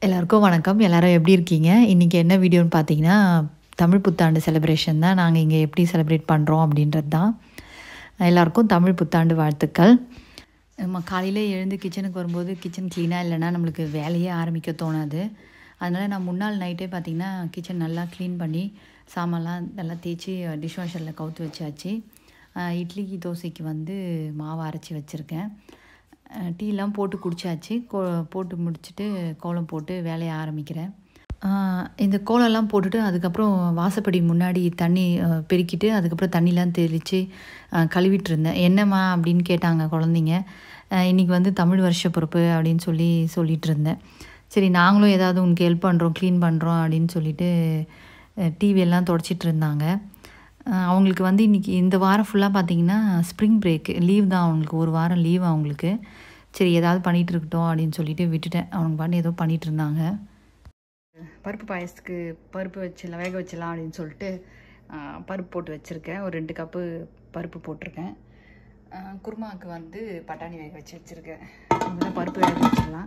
எல்லாருக்கும் வணக்கம் எல்லாரும் எப்படி இருக்கீங்க இன்றைக்கி என்ன வீடியோன்னு பார்த்தீங்கன்னா தமிழ் புத்தாண்டு செலிப்ரேஷன் தான் நாங்கள் இங்கே எப்படி செலிப்ரேட் பண்ணுறோம் அப்படின்றது தான் எல்லாருக்கும் தமிழ் புத்தாண்டு வாழ்த்துக்கள் நம்ம காலையில் எழுந்து கிச்சனுக்கு வரும்போது கிச்சன் க்ளீனாக இல்லைன்னா நம்மளுக்கு வேலையே ஆரம்பிக்க தோணாது அதனால் நான் முன்னாள் நைட்டே பார்த்திங்கன்னா கிச்சன் நல்லா க்ளீன் பண்ணி சாமான்லாம் நல்லா தேய்ச்சி டிஷ் வாஷரில் கவுத்து வச்சாச்சு அஹ் இட்லிக்கு தோசைக்கு வந்து மாவு அரைச்சி வச்சுருக்கேன் அஹ் டீலாம் போட்டு குடிச்சாச்சு கோ போட்டு முடிச்சுட்டு கோலம் போட்டு வேலையை ஆரம்பிக்கிறேன் அஹ் இந்த கோலம்லாம் போட்டுட்டு அதுக்கப்புறம் வாசப்படி முன்னாடி தண்ணி அஹ், பெருக்கிட்டு அதுக்கப்புறம் தண்ணிலாம் தெளித்து கழுவிட்டு இருந்தேன் என்னம்மா அப்படின்னு கேட்டாங்க குழந்தைங்க அஹ், இன்னைக்கு வந்து தமிழ் வருஷ பொறுப்பு அப்படின்னு சொல்லி சொல்லிட்டு இருந்தேன் சரி நாங்களும் ஏதாவது உனக்கு ஹெல்ப் பண்ணுறோம் க்ளீன் பண்ணுறோம் அப்படின்னு சொல்லிட்டு டிவி எல்லாம் தொடச்சிட்டு இருந்தாங்க அஹ் அவங்களுக்கு வந்து இன்றைக்கி இந்த வாரம் ஃபுல்லாக பார்த்தீங்கன்னா ஸ்ப்ரிங் பிரேக் லீவ் தான் அவங்களுக்கு ஒரு வாரம் லீவ் அவங்களுக்கு சரி ஏதாவது பண்ணிகிட்டு இருக்கட்டும் அப்படின்னு சொல்லிட்டு விட்டுட்டேன் அவங்க பாட்டு ஏதோ பண்ணிகிட்டு இருந்தாங்க பருப்பு பாயசத்துக்கு பருப்பு வச்சிடலாம் வேக வச்சிடலாம் அப்படின்னு சொல்லிட்டு அஹ், பருப்பு போட்டு வச்சுருக்கேன் ஒரு ரெண்டு கப்பு பருப்பு போட்டிருக்கேன் அஹ், குருமாவுக்கு வந்து பட்டாணி வேக வச்சு வச்சுருக்கேன் முதல்ல பருப்பு வேக வச்சிடலாம்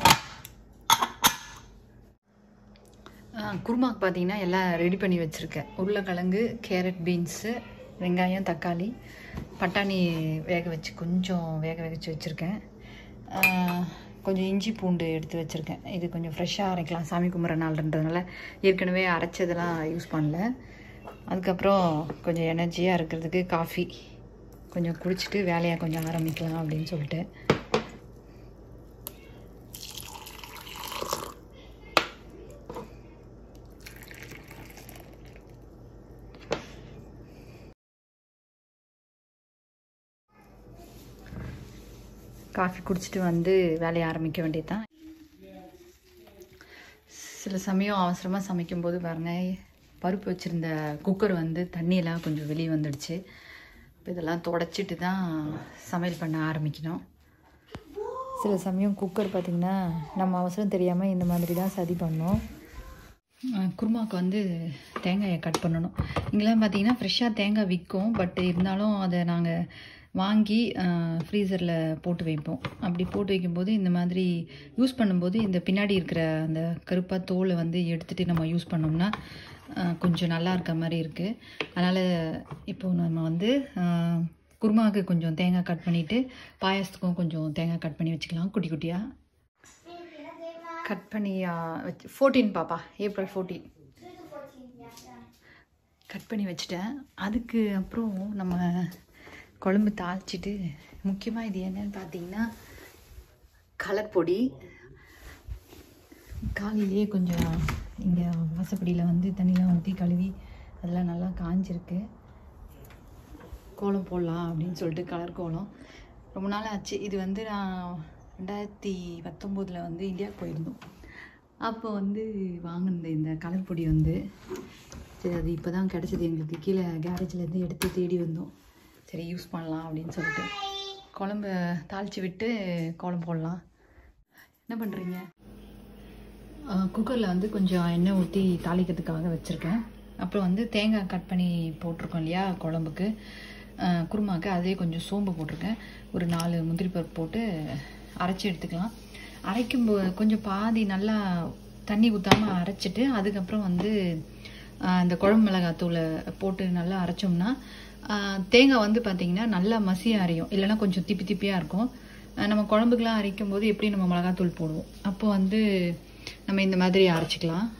குருமாக்கு பார்த்தீங்கன்னா எல்லாம் ரெடி பண்ணி வச்சுருக்கேன் உருளைக்கிழங்கு கேரட் பீன்ஸு வெங்காயம் தக்காளி பட்டாணி வேக வச்சு கொஞ்சம் வேக வச்சு வச்சுருக்கேன் கொஞ்சம் இஞ்சி பூண்டு எடுத்து வச்சுருக்கேன் இது கொஞ்சம் ஃப்ரெஷ்ஷாக அரைக்கலாம் சாமி கும்பிட்ற நாள்ன்றதுனால ஏற்கனவே அரைச்சதெல்லாம் யூஸ் பண்ணல அதுக்கப்புறம் கொஞ்சம் எனர்ஜியாக இருக்கிறதுக்கு காஃபி கொஞ்சம் குடிச்சிட்டு வேலையை கொஞ்சம் ஆரம்பிக்கலாம் அப்படின்னு சொல்லிட்டு காஃபி குடிச்சிட்டு வந்து வேலையை ஆரம்பிக்க வேண்டியதுதான் சில சமயம் அவசரமாக சமைக்கும்போது பாருங்க பருப்பு வச்சுருந்த குக்கர் வந்து தண்ணியெல்லாம் கொஞ்சம் வெளியே வந்துடுச்சு இப்போ இதெல்லாம் தொடச்சிட்டு தான் சமையல் பண்ண ஆரம்பிக்கணும் சில சமயம் குக்கர் பார்த்திங்கன்னா நம்ம அவசரம் தெரியாமல் இந்த மாதிரி தான் சதி பண்ணோம் அஹ் குருமாவுக்கு வந்து தேங்காயை கட் பண்ணணும் இங்கெல்லாம் பார்த்தீங்கன்னா ஃப்ரெஷ்ஷாக தேங்காய் விற்கும் பட் இருந்தாலும் அதை நாங்கள் வாங்கி ஃப்ரீசரில் போட்டு வைப்போம் அப்படி போட்டு வைக்கும்போது இந்த மாதிரி யூஸ் பண்ணும்போது இந்த பின்னாடி இருக்கிற அந்த கருப்பாக தோலை வந்து எடுத்துகிட்டு நம்ம யூஸ் பண்ணோம்னா அஹ், கொஞ்சம் நல்லா இருக்க மாதிரி இருக்குது அதனால் இப்போ நம்ம வந்து அஹ், குருமாவுக்கு கொஞ்சம் தேங்காய் கட் பண்ணிவிட்டு பாயாசத்துக்கும் கொஞ்சம் தேங்காய் கட் பண்ணி வச்சுக்கலாம் குட்டி குட்டியாக கட் பண்ணி ஆ, வச்சு ஃபோர்டீன் பாப்பா ஏப்ரல் ஃபோர்டீன் கட் பண்ணி வச்சுட்டேன் அதுக்கு அப்புறம் நம்ம குழம்பு தாளிச்சிட்டு முக்கியமாக இது என்னன்னு பார்த்தீங்கன்னா கலர் பொடி காலையிலேயே கொஞ்சம் இங்கே வாசப்படியில் வந்து தண்ணிலாம் ஊற்றி கழுவி அதெல்லாம் நல்லா காஞ்சிருக்கு கோலம் போடலாம் அப்படின்னு சொல்லிட்டு கலர் கோலம் ரொம்ப நாள் ஆச்சு இது வந்து நான் ரெண்டாயிரத்தி பத்தொம்போதில் வந்து இந்தியாவுக்கு போயிருந்தோம் அப்போ வந்து வாங்கினது இந்த கலர் பொடி வந்து சரி அது இப்போ தான் கிடச்சிது எங்களுக்கு கீழே கேரேஜ்லேருந்து எடுத்து தேடி வந்தோம் சரி யூஸ் பண்ணலாம் அப்படின்னு சொல்லிட்டு குழம்ப தாளித்து விட்டு கோலம் போடலாம் என்ன பண்ணுறீங்க குக்கரில் வந்து கொஞ்சம் எண்ணெய் ஊற்றி தாளிக்கிறதுக்காக வச்சுருக்கேன் அப்புறம் வந்து தேங்காய் கட் பண்ணி போட்டிருக்கோம் இல்லையா குழம்புக்கு அஹ், குருமாக்கு அதே கொஞ்சம் சோம்பு போட்டிருக்கேன் ஒரு நாலு முந்திரி பருப்பு போட்டு அரைச்சி எடுத்துக்கலாம் அரைக்கும் போ கொஞ்சம் பாதி நல்லா தண்ணி ஊற்றாமல் அரைச்சிட்டு அதுக்கப்புறம் வந்து அஹ், இந்த குழம்பு மிளகாத்தூளை போட்டு நல்லா அரைச்சோம்னா அஹ், தேங்காய் வந்து பார்த்திங்கன்னா நல்லா மசியாக அரையும் இல்லைன்னா கொஞ்சம் திப்பி திப்பியாக இருக்கும் அஹ், நம்ம குழம்புக்கெலாம் அரைக்கும் போது எப்படி நம்ம மிளகாத்தூள் போடுவோம் அப்போ வந்து நம்ம இந்த மாதிரி அரைச்சிக்கலாம்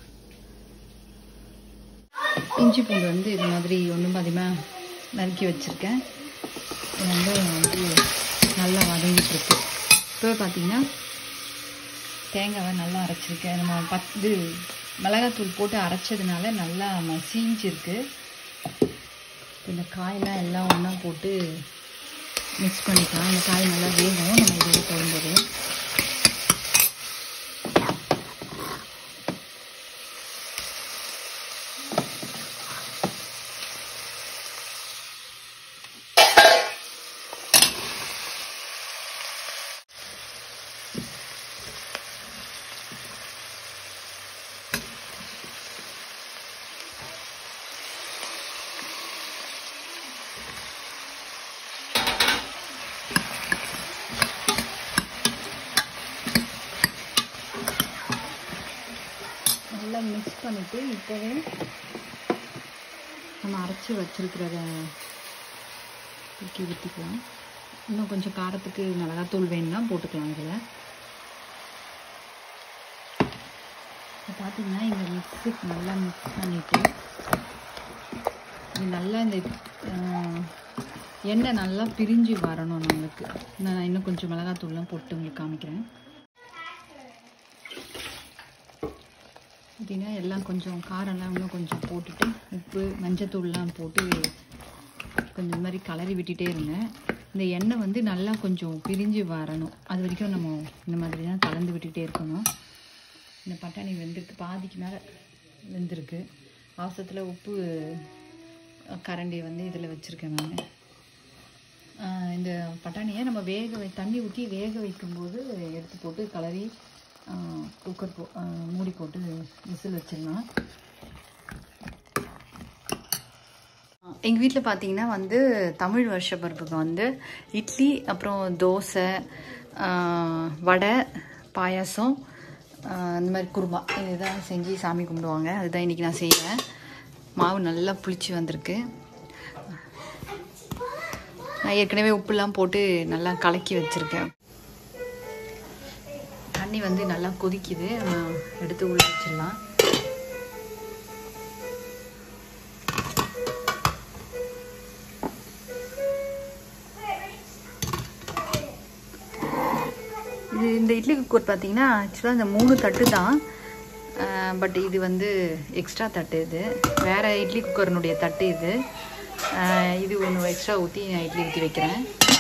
இஞ்சி பூண்டு வந்து இது மாதிரி ஒன்றும் அதிகமாக நறுக்கி வச்சுருக்கேன் வெங்காயம் வந்து நல்லா வதங்கிட்டு இருக்கு இப்போ பார்த்தீங்கன்னா தேங்காவை நல்லா அரைச்சிருக்கேன் நம்ம பத் இது மிளகாத்தூள் போட்டு அரைச்சதுனால நல்லா மசிஞ்சிருக்கு இந்த காயெல்லாம் எல்லாம் ஒன்றா போட்டு மிக்ஸ் பண்ணிக்கலாம் இந்த காய் நல்லா வேகும் நம்ம இதில் போடும்போது நல்லா மிக்ஸ் பண்ணிவிட்டு இப்போவே நம்ம அரைச்சி வச்சிருக்கிறத தூக்கி ஊற்றிக்கலாம் இன்னும் கொஞ்சம் காரத்துக்கு மிளகாத்தூள் வேணும்னா போட்டுக்கலாம் இதில் இப்போ பார்த்தீங்கன்னா இந்த மிக்ஸுக்கு நல்லா மிக்ஸ் பண்ணிவிட்டு இது நல்லா இந்த ஆஹ், எண்ணெய் நல்லா பிரிஞ்சு வரணும் நம்மளுக்கு நான் இன்னும் கொஞ்சம் மிளகாத்தூள்லாம் போட்டு உங்களுக்கு காமிக்கிறேன் பார்த்தீங்கன்னா எல்லாம் கொஞ்சம் காரம்லாம் இன்னும் கொஞ்சம் போட்டுட்டு உப்பு மஞ்சத்தூள்லாம் போட்டு கொஞ்சம் இந்த மாதிரி கலரி விட்டுட்டே இருங்க இந்த எண்ணெய் வந்து நல்லா கொஞ்சம் பிரிஞ்சு வரணும் அது வரைக்கும் நம்ம இந்த மாதிரி தான் கலந்து விட்டுட்டே இருக்கணும் இந்த பட்டாணி வெந்திருக்கு பாதிக்கு மேலே வெந்திருக்கு அவசரத்தில் உப்பு கரண்டி வந்து இதில் வச்சுருக்கேன் நான் இந்த பட்டாணியை நம்ம வேக வை தண்ணி ஊற்றி வேக வைக்கும்போது எடுத்து போட்டு கலரி குக்கர் போ ஆ, மூடி போட்டு விசில் வச்சிடலாம் எங்கள் வீட்டில் பார்த்தீங்கன்னா வந்து தமிழ் வருஷ பருப்புக்கு வந்து இட்லி அப்புறம் தோசை ஆ, வடை பாயாசம் ஆ, இந்த மாதிரி குருமா இதுதான் செஞ்சு சாமி கும்பிடுவாங்க அதுதான் இன்றைக்கி நான் செய்கிறேன் மாவு நல்லா புளிச்சு வந்திருக்கு நான் ஏற்கனவே உப்புலாம் போட்டு நல்லா கலக்கி வச்சுருக்கேன் தண்ணி வந்து நல்லா கொதிக்குது நம்ம எடுத்து உள்ள வச்சிடலாம் இது இந்த இட்லி குக்கர் பார்த்தீங்கன்னா ஆக்சுவலாக இந்த மூணு தட்டு தான் பட் இது வந்து எக்ஸ்ட்ரா தட்டு இது வேறு இட்லி குக்கர்னுடைய தட்டு இது அஹ் இது ஒன்று எக்ஸ்ட்ரா ஊற்றி நான் இட்லி ஊற்றி வைக்கிறேன்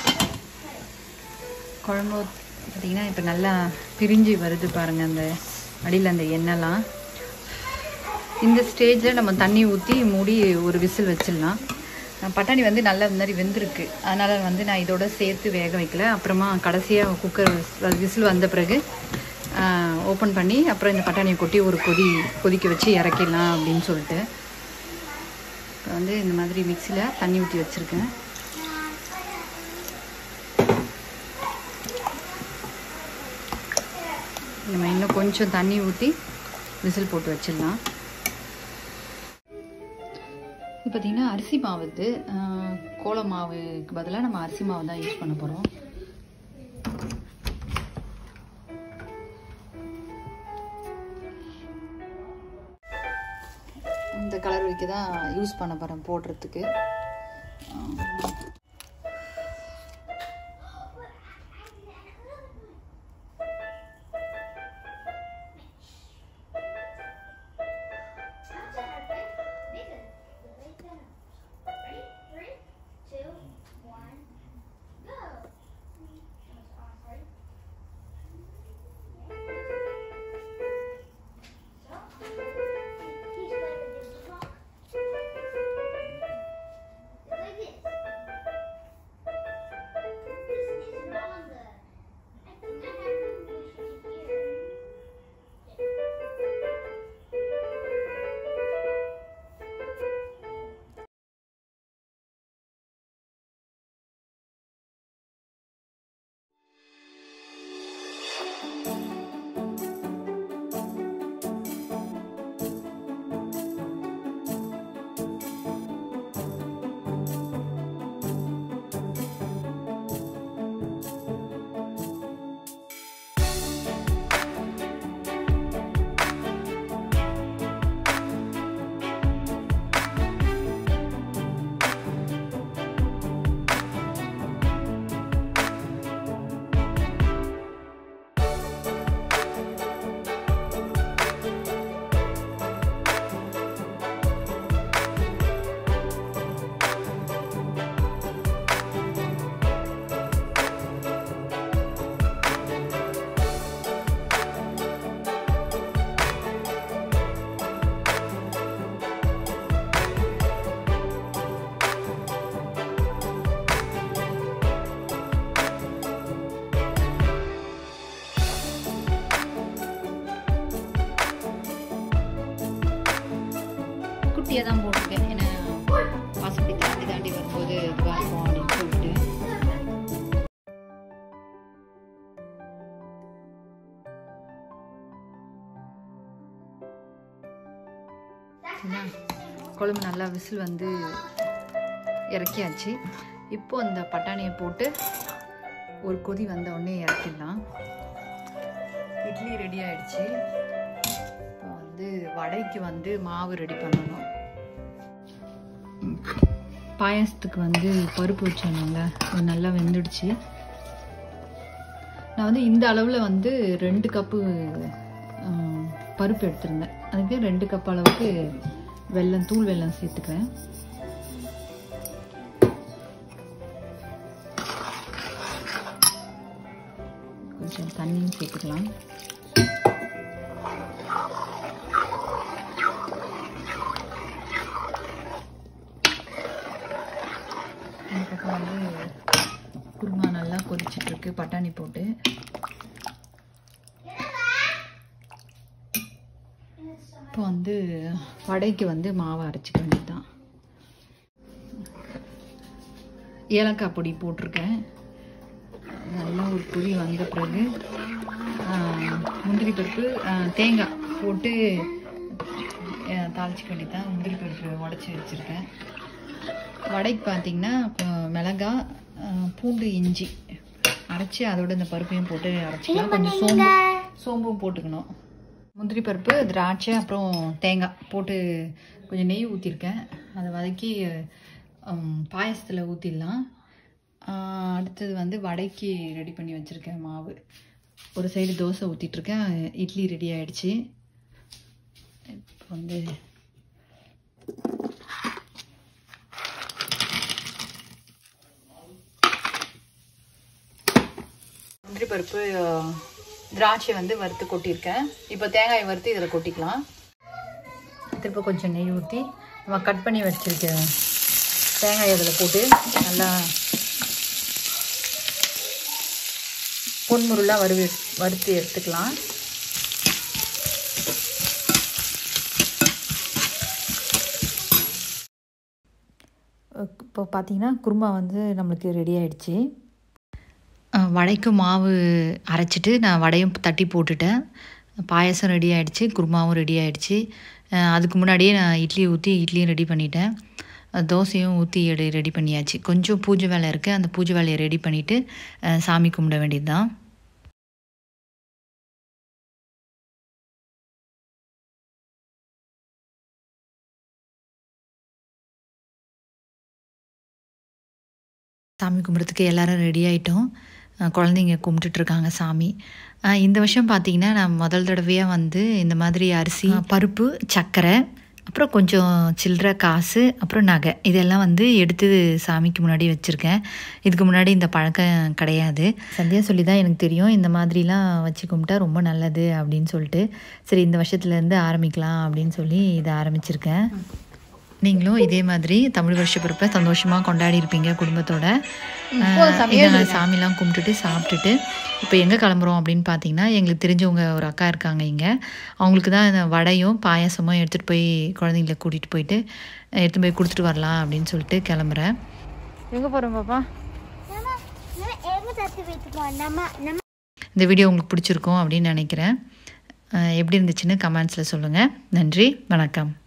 குழம்பு பார்த்தீங்கன்னா இப்போ நல்லா பிரிஞ்சு வருது பாருங்கள் அந்த அடியில் அந்த எண்ணெய்லாம் இந்த ஸ்டேஜில் நம்ம தண்ணி ஊற்றி மூடி ஒரு விசில் வச்சிடலாம் அஹ் பட்டாணி வந்து நல்லா இந்த மாதிரி வெந்திருக்கு அதனால் வந்து நான் இதோட சேர்த்து வேக வைக்கல அப்புறமா கடைசியாக குக்கர் விசில் வந்த பிறகு ஓப்பன் பண்ணி அப்புறம் இந்த பட்டாணியை கொட்டி ஒரு கொதி கொதிக்க வச்சு இறக்கிடலாம் அப்படின்னு சொல்லிட்டு இப்போ வந்து இந்த மாதிரி மிக்சியில் தண்ணி ஊற்றி வச்சுருக்கேன் நம்ம இன்னும் கொஞ்சம் தண்ணி ஊற்றி விசில் போட்டு வச்சிடலாம் இப்போ பார்த்தீங்கன்னா அரிசி மாவு இது ஆஹ், கோல மாவுக்கு பதிலாக நம்ம அரிசி மாவு தான் யூஸ் பண்ண போகிறோம் இந்த கலர் வைக்க தான் யூஸ் பண்ண போகிறேன் போடுறதுக்கு குட்டியாக தான் போட்டிருக்கேன் ஏன்னா வாசப்படி தாண்டி தாண்டி வரும்போது இதுவாக இருக்கும் அப்படின்னு சொல்லிட்டு என்ன குழம்பு நல்லா விசில் வந்து இறக்கியாச்சு இப்போ அந்த பட்டாணியை போட்டு ஒரு கொதி வந்த உடனே இறக்கிடலாம் இட்லி ரெடி ஆயிடுச்சு இப்போ வந்து வடைக்கு வந்து மாவு ரெடி பண்ணணும் பாயாசத்துக்கு வந்து பருப்பு வச்சோம்னாங்க அது நல்லா வெந்துடுச்சு நான் வந்து இந்த அளவில் வந்து ரெண்டு கப்பு ஆம், பருப்பு எடுத்திருந்தேன் அதுக்கு ரெண்டு கப் அளவுக்கு வெல்லம் தூள் வெல்லம் சேர்த்துக்கிறேன் கொஞ்சம் தண்ணியும் சேர்த்துக்கலாம் இந்த பக்கம் வந்து குருமா நல்லா கொதிச்சிட்டு இருக்கு பட்டாணி போட்டு இப்போ வந்து வடைக்கு வந்து மாவை அரைச்சிக்க வேண்டியதுதான் ஏலக்காய் பொடி போட்டிருக்கேன் நல்லா ஒரு பொடி வந்த பிறகு ஆ, முந்திரி பருப்பு ஆ, தேங்காய் போட்டு ஆ, தாளிச்சுக்க வேண்டியதுதான் முந்திரி பருப்பு உடச்சி வச்சுருக்கேன் வடைக்கு பார்த்தீங்கன்னா இப்போ மிளகாய் ஆ, பூண்டு இஞ்சி அரைச்சி அதோட இந்த பருப்பையும் போட்டு அரைச்சிக்கலாம் கொஞ்சம் சோம்பு சோம்பும் போட்டுக்கணும் முந்திரி பருப்பு திராட்சை அப்புறம் தேங்காய் போட்டு கொஞ்சம் நெய் ஊற்றிருக்கேன் அதை வதக்கி பாயசத்தில் ஊற்றிடலாம் அடுத்தது வந்து வடைக்கு ரெடி பண்ணி வச்சுருக்கேன் மாவு ஒரு சைடு தோசை ஊற்றிட்டுருக்கேன் இட்லி ரெடி ஆயிடுச்சு இப்போ வந்து முந்திரி பருப்பு அஹ், திராட்சை வந்து வறுத்து கொட்டியிருக்கேன் இப்போ தேங்காய் வறுத்து இதில் கொட்டிக்கலாம் திரும்ப கொஞ்சம் நெய் ஊற்றி நம்ம கட் பண்ணி வச்சிருக்க தேங்காய் அதில் போட்டு நல்லா பொன்முருளாக வறுவி வறுத்து எடுத்துக்கலாம் இப்போ பார்த்தீங்கன்னா குருமா வந்து நம்மளுக்கு ரெடி ஆயிடுச்சு வடைக்கு மாவு அரைச்சிட்டு நான் வடையும் தட்டி போட்டுட்டேன் பாயசம் ரெடி ஆயிடுச்சு குருமாவும் ரெடி ஆயிடுச்சு அஹ் அதுக்கு முன்னாடியே நான் இட்லி ஊற்றி இட்லியும் ரெடி பண்ணிட்டேன் அஹ் தோசையும் ஊற்றி ரெடி ரெடி பண்ணியாச்சு கொஞ்சம் பூஜை வேலை இருக்குது அந்த பூஜை வேலையை ரெடி பண்ணிவிட்டு சாமி கும்பிட வேண்டியது தான் சாமி கும்பிட்றதுக்கு எல்லாரும் ரெடி ஆகிட்டோம் குழந்தைங்க கும்பிட்டுட்ருக்காங்க சாமி அஹ் இந்த வருஷம் பார்த்தீங்கன்னா நான் முதல் தடவையாக வந்து இந்த மாதிரி அரிசி பருப்பு சர்க்கரை அப்புறம் கொஞ்சம் சில்லற காசு அப்புறம் நகை இதெல்லாம் வந்து எடுத்து சாமிக்கு முன்னாடி வச்சுருக்கேன் இதுக்கு முன்னாடி இந்த பழக்கம் கிடையாது சந்தியா சொல்லி தான் எனக்கு தெரியும் இந்த மாதிரிலாம் வச்சு கும்பிட்டா ரொம்ப நல்லது அப்படின்னு சொல்லிட்டு சரி இந்த வருஷத்துலேருந்து ஆரம்பிக்கலாம் அப்படின்னு சொல்லி இதை ஆரம்பிச்சிருக்கேன் நீங்களும் இதே மாதிரி தமிழ் வருஷ பிறப்பை சந்தோஷமாக கொண்டாடி இருப்பீங்க குடும்பத்தோட அஹ் இதை நான் சாமிலாம் கும்பிட்டுட்டு சாப்பிட்டுட்டு இப்போ எங்கே கிளம்புறோம் அப்படின்னு பார்த்தீங்கன்னா எங்களுக்கு தெரிஞ்சவங்க ஒரு அக்கா இருக்காங்க இங்கே அவங்களுக்கு தான் இந்த வடையும் பாயாசமும் எடுத்துகிட்டு போய் குழந்தைங்கள கூட்டிகிட்டு போயிட்டு எடுத்துகிட்டு போய் கொடுத்துட்டு வரலாம் அப்படின்னு சொல்லிட்டு கிளம்புறேன் எங்கே போகிறோம் பாப்பா நம்ம நம்ம எங்க தத்து வைத்துப்போம் நம்ம நம்ம இந்த வீடியோ உங்களுக்கு பிடிச்சிருக்கும் அப்படின்னு நினைக்கிறேன் அஹ் எப்படி இருந்துச்சுன்னு கமெண்ட்ஸில் சொல்லுங்கள் நன்றி வணக்கம்